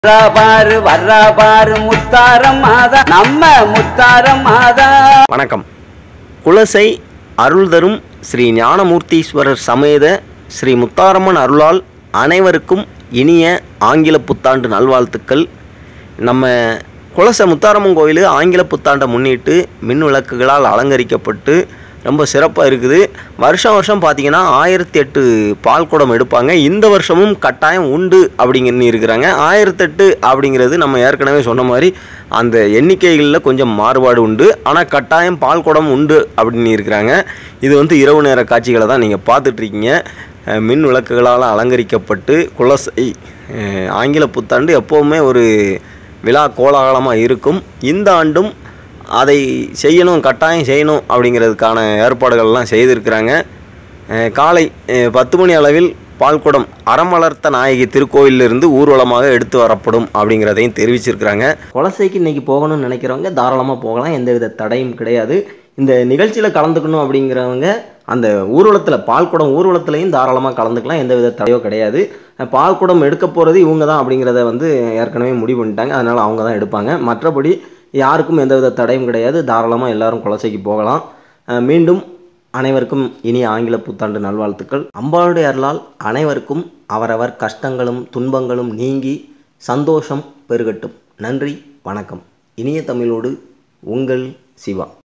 வர்றா பாரு வர்றா பாரு முத்தாரம் மாதா நம்ம முத்தாரம் மாதா வணக்கம் குலசை அருள் தரும் ஸ்ரீ ஞானமூர்த்தீஸ்வரர் சமேத ஸ்ரீ முத்தாரம்மன் அருளால் அனைவருக்கும் இனிய ஆங்கில புத்தாண்டு நல்வாழ்த்துக்கள் நம்ம குலசை முத்தாரம்மன் கோயில் ஆங்கில புத்தாண்டை முன்னிட்டு மின் விளக்குகளால் அலங்கரிக்கப்பட்டு ரொம்ப சிறப்பாக இருக்குது வருஷம் வருஷம் பார்த்தீங்கன்னா ஆயிரத்தி எட்டு பால் குடம் எடுப்பாங்க இந்த வருஷமும் கட்டாயம் உண்டு அப்படிங்கன்னு இருக்கிறாங்க ஆயிரத்தெட்டு அப்படிங்கிறது நம்ம ஏற்கனவே சொன்ன மாதிரி அந்த எண்ணிக்கைகளில் கொஞ்சம் மாறுபாடு உண்டு ஆனால் கட்டாயம் பால் குடம் உண்டு அப்படின்னு இருக்கிறாங்க இது வந்து இரவு நேர காட்சிகளை தான் நீங்கள் பார்த்துட்ருக்கீங்க மின் விளக்குகளால் அலங்கரிக்கப்பட்டு குலசை அஹ், ஆங்கில புத்தாண்டு எப்போவுமே ஒரு விழா கோலாகலமாக இருக்கும் இந்த ஆண்டும் அதை செய்யணும் கட்டாயம் செய்யணும் அப்படிங்கிறதுக்கான ஏற்பாடுகள்லாம் செய்திருக்கிறாங்க அஹ் காலை அஹ் பத்து மணி அளவில் பால்குடம் அறமலர்த்த நாயகி திருக்கோயிலிருந்து ஊர்வலமாக எடுத்து வரப்படும் அப்படிங்கிறதையும் தெரிவிச்சிருக்கிறாங்க குலசைக்கு இன்னைக்கு போகணும்னு நினைக்கிறவங்க தாராளமாக போகலாம் எந்தவித தடையும் கிடையாது இந்த நிகழ்ச்சியில் கலந்துக்கணும் அப்படிங்கிறவங்க அந்த ஊர்வலத்தில் பால்குடம் ஊர்வலத்துலையும் தாராளமாக கலந்துக்கலாம் எந்தவித தடையோ கிடையாது அஹ் பால்குடம் எடுக்க போகிறது இவங்க தான் அப்படிங்கிறத வந்து ஏற்கனவே முடிவு பண்ணிட்டாங்க அதனால் அவங்க தான் எடுப்பாங்க மற்றபடி யாருக்கும் எந்தவித தடையும் கிடையாது தாராளமாக எல்லாரும் குலசைக்கு போகலாம் அஹ் மீண்டும் அனைவருக்கும் இனிய ஆங்கில புத்தாண்டு நல்வாழ்த்துக்கள் அம்பாளுடைய அருளால் அனைவருக்கும் அவரவர் கஷ்டங்களும் துன்பங்களும் நீங்கி சந்தோஷம் பெருகட்டும் நன்றி வணக்கம் இனிய தமிழோடு உங்கள் சிவா